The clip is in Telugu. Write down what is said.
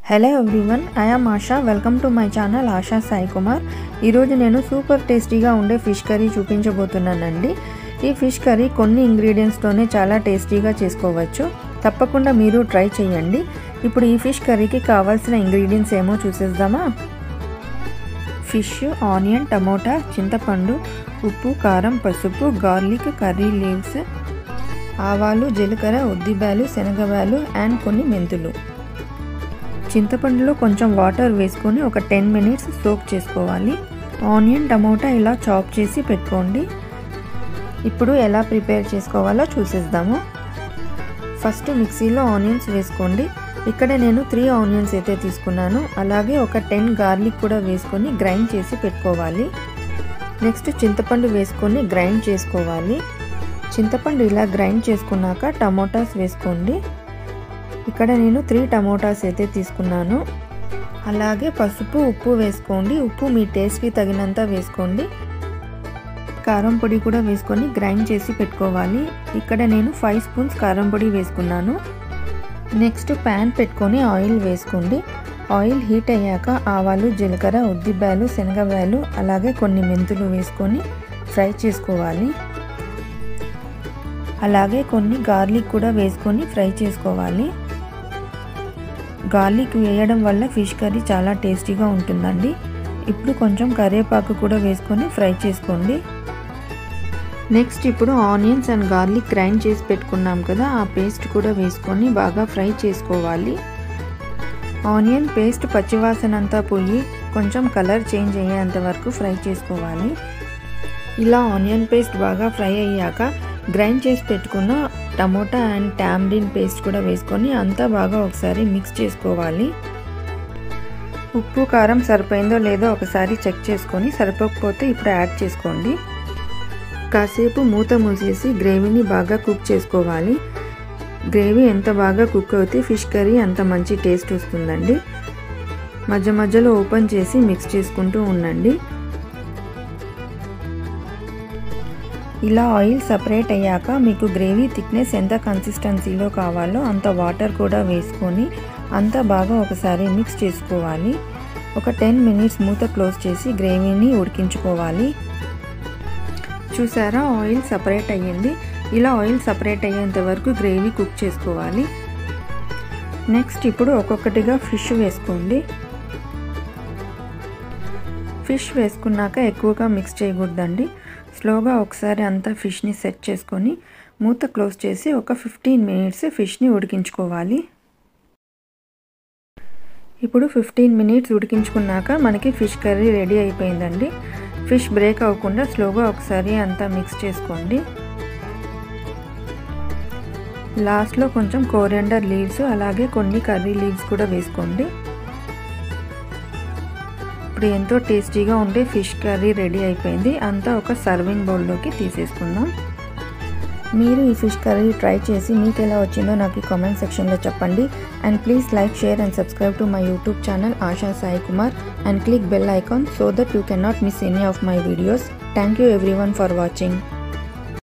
hello everyone I am Asha welcome to my channel Asha Sai Kumar ఈరోజు నేను సూపర్ టేస్టీగా ఉండే ఫిష్ కర్రీ చూపించబోతున్నానండి ఈ ఫిష్ కర్రీ కొన్ని ఇంగ్రీడియంట్స్తోనే చాలా టేస్టీగా చేసుకోవచ్చు తప్పకుండా మీరు ట్రై చేయండి ఇప్పుడు ఈ ఫిష్ కర్రీకి కావాల్సిన ఇంగ్రీడియంట్స్ ఏమో చూసేద్దామా ఫిష్ ఆనియన్ టమోటా చింతపండు ఉప్పు కారం పసుపు గార్లిక్ కర్రీ లీవ్స్ ఆవాలు జీలకర్ర ఉద్దిబ్యాలు శనగబ్యాలు అండ్ కొన్ని మెంతులు చింతపండులో కొంచెం వాటర్ వేసుకొని ఒక టెన్ మినిట్స్ సోక్ చేసుకోవాలి ఆనియన్ టమోటా ఇలా చాప్ చేసి పెట్టుకోండి ఇప్పుడు ఎలా ప్రిపేర్ చేసుకోవాలో చూసేద్దాము ఫస్ట్ మిక్సీలో ఆనియన్స్ వేసుకోండి ఇక్కడ నేను త్రీ ఆనియన్స్ అయితే తీసుకున్నాను అలాగే ఒక టెన్ గార్లిక్ కూడా వేసుకొని గ్రైండ్ చేసి పెట్టుకోవాలి నెక్స్ట్ చింతపండు వేసుకొని గ్రైండ్ చేసుకోవాలి చింతపండు ఇలా గ్రైండ్ చేసుకున్నాక టమోటాస్ వేసుకోండి ఇక్కడ నేను త్రీ టమోటాస్ అయితే తీసుకున్నాను అలాగే పసుపు ఉప్పు వేసుకోండి ఉప్పు మీ టేస్ట్కి తగినంత వేసుకోండి కారం పొడి కూడా వేసుకొని గ్రైండ్ చేసి పెట్టుకోవాలి ఇక్కడ నేను ఫైవ్ స్పూన్స్ కారం పొడి వేసుకున్నాను నెక్స్ట్ ప్యాన్ పెట్టుకొని ఆయిల్ వేసుకోండి ఆయిల్ హీట్ అయ్యాక ఆవాలు జీలకర్ర ఉద్దిబ్యాలు శనగబ్యాలు అలాగే కొన్ని మెంతులు వేసుకొని ఫ్రై చేసుకోవాలి అలాగే కొన్ని గార్లిక్ కూడా వేసుకొని ఫ్రై చేసుకోవాలి గార్లిక్ వేయడం వల్ల ఫిష్ కర్రీ చాలా టేస్టీగా ఉంటుందండి ఇప్పుడు కొంచెం కరివేపాకు కూడా వేసుకొని ఫ్రై చేసుకోండి నెక్స్ట్ ఇప్పుడు ఆనియన్స్ అండ్ గార్లిక్ గ్రైండ్ చేసి పెట్టుకున్నాం కదా ఆ పేస్ట్ కూడా వేసుకొని బాగా ఫ్రై చేసుకోవాలి ఆనియన్ పేస్ట్ పచ్చివాసన అంతా పోయి కొంచెం కలర్ చేంజ్ అయ్యేంత వరకు ఫ్రై చేసుకోవాలి ఇలా ఆనియన్ పేస్ట్ బాగా ఫ్రై అయ్యాక గ్రైండ్ చేసి పెట్టుకున్న టమోటా అండ్ టామ్రిన్ పేస్ట్ కూడా వేసుకొని అంతా బాగా ఒకసారి మిక్స్ చేసుకోవాలి ఉప్పు కారం సరిపోయిందో లేదో ఒకసారి చెక్ చేసుకొని సరిపోకపోతే ఇప్పుడు యాడ్ చేసుకోండి కాసేపు మూత మూసేసి గ్రేవీని బాగా కుక్ చేసుకోవాలి గ్రేవీ ఎంత బాగా కుక్ అవుతే ఫిష్ కర్రీ అంత మంచి టేస్ట్ వస్తుందండి మధ్య మధ్యలో ఓపెన్ చేసి మిక్స్ చేసుకుంటూ ఉండండి ఇలా ఆయిల్ సపరేట్ అయ్యాక మీకు గ్రేవీ థిక్నెస్ ఎంత కన్సిస్టెన్సీలో కావాలో అంత వాటర్ కూడా వేసుకొని అంతా బాగా ఒకసారి మిక్స్ చేసుకోవాలి ఒక టెన్ మినిట్స్ మూత క్లోజ్ చేసి గ్రేవీని ఉడికించుకోవాలి చూసారా ఆయిల్ సపరేట్ అయ్యింది ఇలా ఆయిల్ సపరేట్ అయ్యేంత వరకు గ్రేవీ కుక్ చేసుకోవాలి నెక్స్ట్ ఇప్పుడు ఒక్కొక్కటిగా ఫిష్ వేసుకోండి ఫిష్ వేసుకున్నాక ఎక్కువగా మిక్స్ చేయకూడదండి స్లోగా ఒకసారి అంతా ఫిష్ని సెట్ చేసుకొని మూత క్లోజ్ చేసి ఒక ఫిఫ్టీన్ మినిట్స్ ఫిష్ని ఉడికించుకోవాలి ఇప్పుడు ఫిఫ్టీన్ మినిట్స్ ఉడికించుకున్నాక మనకి ఫిష్ కర్రీ రెడీ అయిపోయిందండి ఫిష్ బ్రేక్ అవ్వకుండా స్లోగా ఒకసారి అంతా మిక్స్ చేసుకోండి లాస్ట్లో కొంచెం కోరియండర్ లీవ్స్ అలాగే కొన్ని కర్రీ లీవ్స్ కూడా వేసుకోండి ఇప్పుడు ఎంతో టేస్టీగా ఉండే ఫిష్ కర్రీ రెడీ అయిపోయింది అంతా ఒక సర్వింగ్ బౌల్లోకి తీసేసుకుందాం మీరు ఈ ఫిష్ కర్రీ ట్రై చేసి మీకు ఎలా వచ్చిందో నాకు ఈ కామెంట్ సెక్షన్లో చెప్పండి and please like share and subscribe to my YouTube channel Asha Sai Kumar and click bell icon so that you can not miss any of my videos thank you every for watching